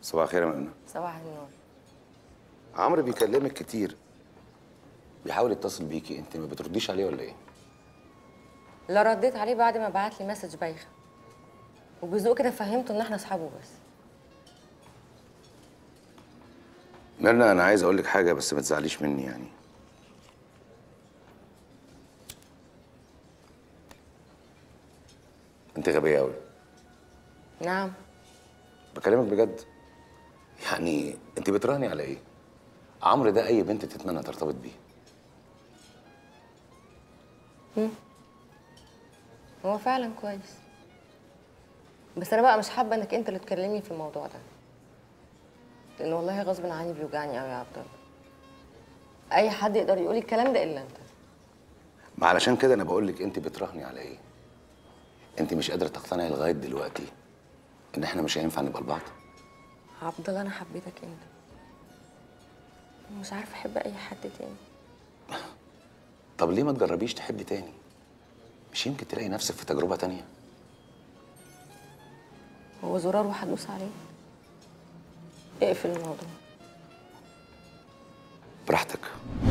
صباح الخير يا مأمونة صباح النور عمرو بيكلمك كتير بيحاول يتصل بيكي انت ما بترديش عليه ولا ايه لا رديت عليه بعد ما بعت لي مسج بايخه وبذوق كده فهمته ان احنا اصحابه بس ميرنا انا عايز اقول لك حاجه بس ما تزعليش مني يعني انت غبيه قوي نعم بكلمك بجد يعني انت بتراهني على ايه عمرو ده اي بنت تتمنى ترتبط بيه هو فعلا كويس بس انا بقى مش حابه انك انت اللي تكلمني في الموضوع ده لان والله غصب عني بيوجعني قوي يا عبد الله اي حد يقدر يقول الكلام ده الا انت ما علشان كده انا بقول لك انت بتراهني على ايه انت مش قادره تقتنعي لغايه دلوقتي ان احنا مش هينفع نبقى لبعض عبد الله انا حبيتك انت مش عارفه احب اي حد تاني طب ليه ما تجربيش تحبي تاني مش يمكن تلاقي نفسك في تجربه تانية هو زرار وهتدوس عليه اقفل الموضوع براحتك